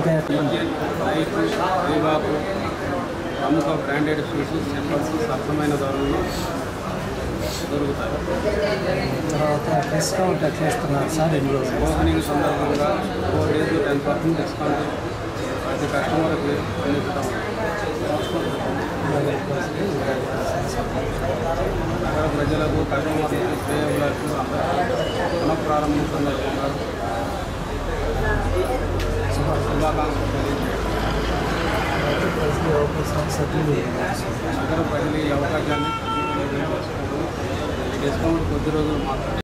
Nike Reebok ప్రముఖ branded shoes chappals సరసమైన ధరల్లో దొరుకుతాయి తర్వాత డిస్కౌంట్ ఎట్లా ఇస్తున్నారు సార్ ఎన్ని రోజులు ఓపెనింగ్ సందర్భంగా four days ten percent discount ప్రతి కస్టమర్కి అందిస్తాం నగర ప్రజలకు కస్టమర్లకు శ్రేయవులకు అందరూ పునఃప్రారంభం సందర్భంగా శుభాకాంక్షలు తెలియజేయడం నగర ప్రజలు ఈ అవకాశాన్ని ఈ డిస్కౌంట్ కొద్ది రోజులు మాత్రమే